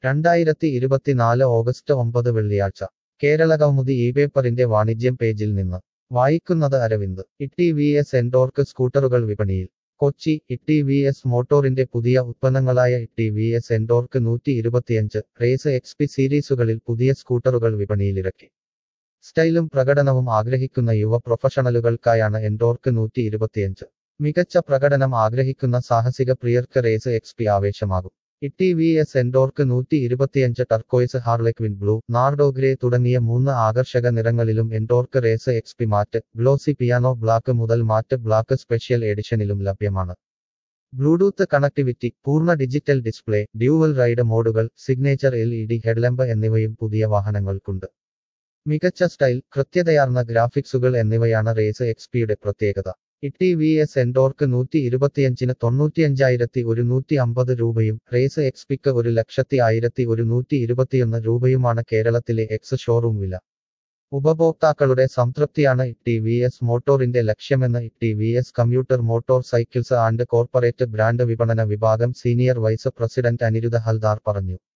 രണ്ടായിരത്തി ഇരുപത്തിനാല് ഓഗസ്റ്റ് ഒമ്പത് വെള്ളിയാഴ്ച കേരളകൗമുദി ഈ പേപ്പറിന്റെ വാണിജ്യം പേജിൽ നിന്ന് വായിക്കുന്നത് Aravind E V S Ntorq സ്കൂട്ടറുകൾ വിപണിയിൽ കൊച്ചി ഇ വി എസ് മോട്ടോറിന്റെ പുതിയ ഉത്പന്നങ്ങളായ ഇ വി എസ് എൻഡോർക്ക് നൂറ്റി ഇരുപത്തിയഞ്ച് റേസ് എക്സ് പി സീരീസുകളിൽ പുതിയ സ്കൂട്ടറുകൾ വിപണിയിലിറക്കി സ്റ്റൈലും പ്രകടനവും ആഗ്രഹിക്കുന്ന യുവ പ്രൊഫഷണലുകൾക്കായാണ് എൻഡോർക്ക് നൂറ്റി ഇരുപത്തിയഞ്ച് മികച്ച പ്രകടനം ആഗ്രഹിക്കുന്ന സാഹസിക പ്രിയർക്ക് റേസ് എക്സ് പി ആവേശമാകും ഇ വി എസ് എൻഡോർക്ക് നൂറ്റി ഇരുപത്തിയഞ്ച് turquoise harlequin blue Nardo grey തുടങ്ങിയ മൂന്ന് ആകർഷക നിറങ്ങളിലും Ntorq race X P matte glossy piano black മുതൽ മാറ്റ് ബ്ലാക്ക് സ്പെഷ്യൽ എഡിഷനിലും ലഭ്യമാണ് ബ്ലൂടൂത്ത് കണക്ടിവിറ്റി പൂർണ്ണ ഡിജിറ്റൽ ഡിസ്പ്ലേ ഡ്യൂവൽ റൈഡ് മോഡുകൾ signature L E D headlamp എന്നിവയും പുതിയ വാഹനങ്ങൾക്കുണ്ട് മികച്ച സ്റ്റൈൽ കൃത്യതയാർന്ന ഗ്രാഫിക്സുകൾ എന്നിവയാണ് റേസ് എക്സ് പിയുടെ പ്രത്യേകത ഇ വി എസ് എൻഡോർക്ക് നൂറ്റി ഇരുപത്തിയഞ്ചിന് തൊണ്ണൂറ്റിയഞ്ചായിരത്തി ഒരുന്നൂറ്റി അമ്പത് രൂപയും റേസ് എക്സ് പിക്ക് ഒരു ലക്ഷത്തി ആയിരത്തി ഒരുന്നൂറ്റി ഇരുപത്തിയൊന്ന് രൂപയുമാണ് കേരളത്തിലെ എക്സ് ഷോറൂം വില ഉപഭോക്താക്കളുടെ സംതൃപ്തിയാണ് ഇ വി എസ് മോട്ടോറിന്റെ ലക്ഷ്യമെന്ന് E V S computer motor cycles and corporate brand വിപണന വിഭാഗം senior vice president Aniruddha Haldar പറഞ്ഞു